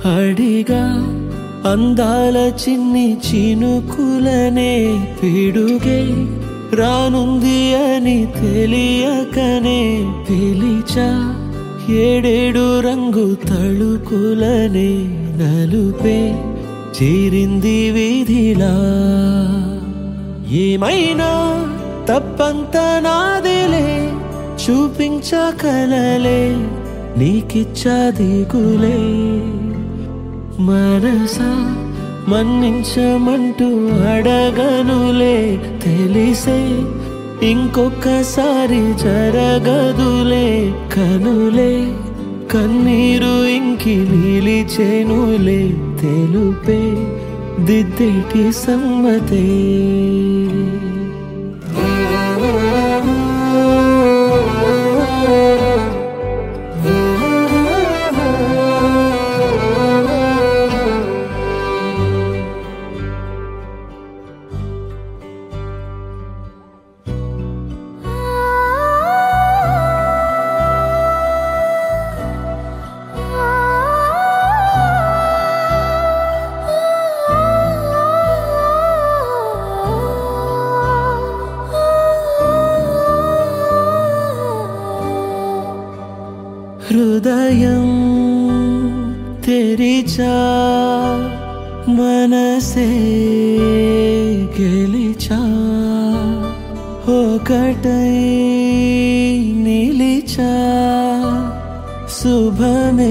అడిగా అందాల చిన్ని చినుకులనే పిడుగే రానుంది అని తెలియకనే పిలిచా ఏడేడు రంగు తళుకులనే నలుపే చేరింది వీధిలా ఏమైనా తప్పంత నాదిలే చూపించకలలే నీకిచ్చా దిగులే మనసా మన్నించమంటూ అడగనులే తెలిసే ఇంకొకసారి జరగదులే కనులే కన్నీరు ఇంకి నిలిచేనులే తెలుపే దిద్దేటి సమ్మతే హృదయం తెరిచా మనసే గెలిచా ఒకటై నిలిచా శుభమే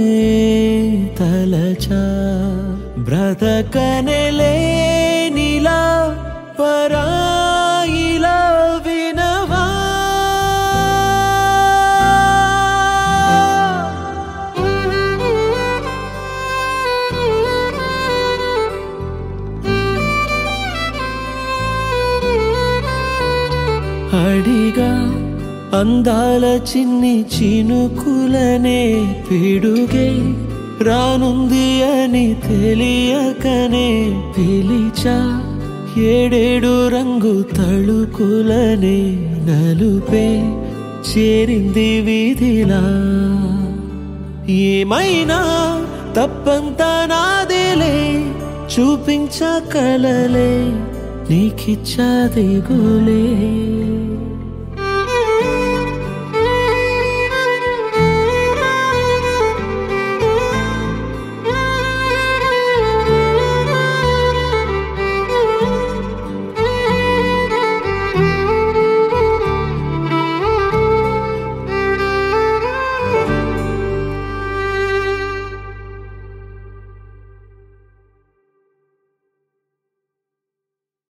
తలచా బ్రతకనెలే నీలా పరాయిలా వినవా అడిగా అందాల చిన్ని చినుకులనే పిడుగే రానుంది అని తెలియకనే పిలిచా ఏడేడు రంగు తళుకులనే నలుపే చేరింది వీధిలా ఏమైనా తప్పంత నాదిలే చూపించకలలే నీకిచ్చా దిగులే